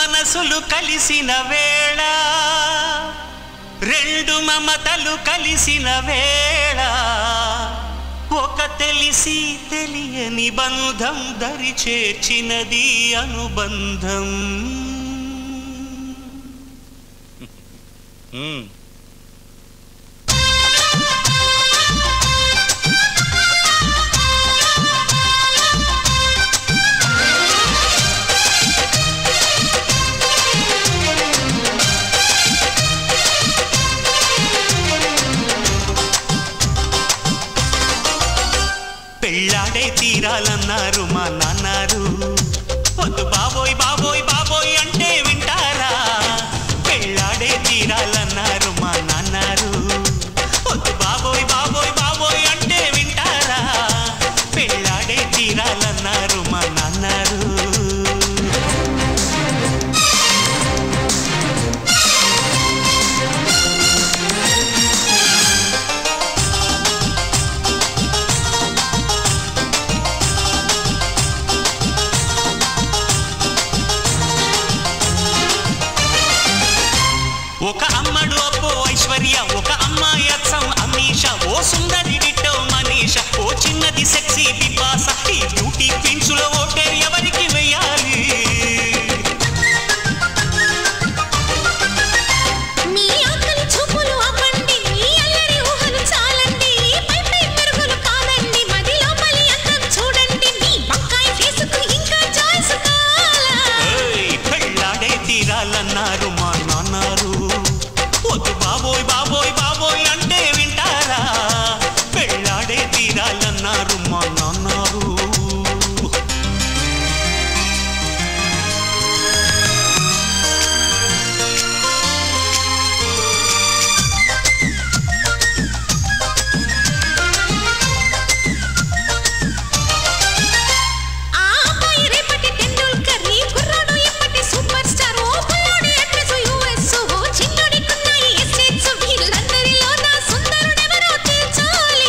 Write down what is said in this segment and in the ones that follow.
మనసులు కలిసిన వేళ రెండు మమతలు కలిసిన వేళ ఒక తెలిసి తెలియని బంధం దరి చేర్చినది అనుబంధం మ్మ్. పెళ్ళాడే తీరాలన్నారు మా నాన్నారు వద్దు బాబోయ్ బాబోయ్ బాబోయ్ అంటే వింటారా పెళ్ళాడే తీరాలన్నారు మా నాన్నారు వద్దు బాబోయ్ బాబోయ్ బాబోయ్ అంటే వింటారా పెళ్ళాడే తీరాలన్నారు మా నాన్నారు ఒక అమ్మడు అప్పో ఐశ్వర్య ఒక అమ్మాయి అచ్చం అమీష ఓ సుందరి డిట్టో మనీష ఓ చిన్నది సెక్సీ బిబాస ఈ బ్యూటీ పిన్సులో ఓటే ఎవరికి వెయ్యాలి మీ ఆకలి చూపులు ఆపండి మీ అల్లరి ఊహలు చాలండి పై పై మెరుగులు కాదండి మది లోపలి అందం చూడండి మీ వంకాయ ఫేసుకు ఇంకా చాయిస్ కావాలా ఏయ్, పెళ్ళాడే తీరాలన్నారు మా నాన్నారు వద్దు బాబోయ్ బాబోయ్ బాబోయ్ అంటే వింటారా పెళ్ళాడే తీరాలన్నారు మా నాన్నారు ఆ అబ్బాయి రేపటి టెండూల్కర్ ఈ కుర్రాడు ఎప్పటి సూపర్ స్టార్ ఓ బుల్లోడి అడ్రస్ యుఎస్ ఓ చిన్నోడి కున్నాయి ఎస్టేట్స్ వీళ్ళందరిలో నా సుందరుడెవరో తేల్చాలి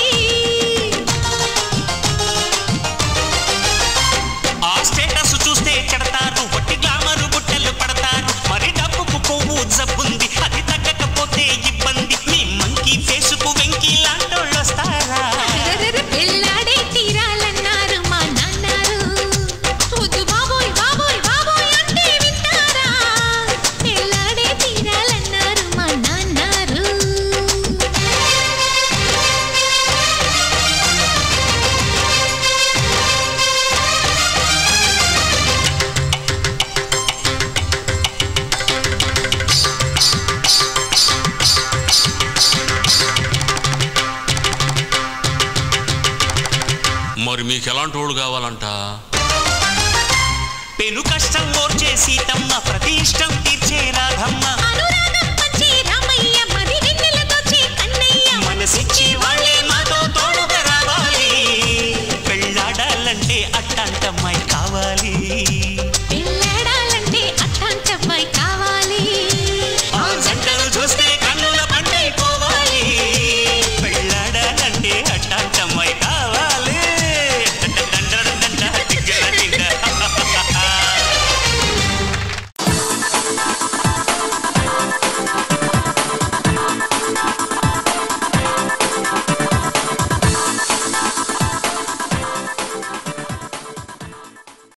ఆ స్టేటస్ చూస్తే చెడతారు వట్టి గ్లామరు బుట్టలు పడతారు మరి డబ్బుకు కొవ్వు జబ్బుంది అది తగ్గకపోతే ఇబ్బంది మీ మంకీ ఫేసుకు వెంకీ లాంటోళ్ళు వస్తారా అరెరెరె పెళ్ళాడే తీరాలన్నారు మా నాన్నారు వద్దు బాబోయ్ బాబోయ్ బాబోయ్ అంటే వింటారా పెళ్ళాడే తీరాలన్నారు మా నాన్నారు మరి మీకు ఎలాంటి వాడు కావాలంట పెను కష్టం ఓర్చే సీతమ్మ ప్రతి ఇష్టం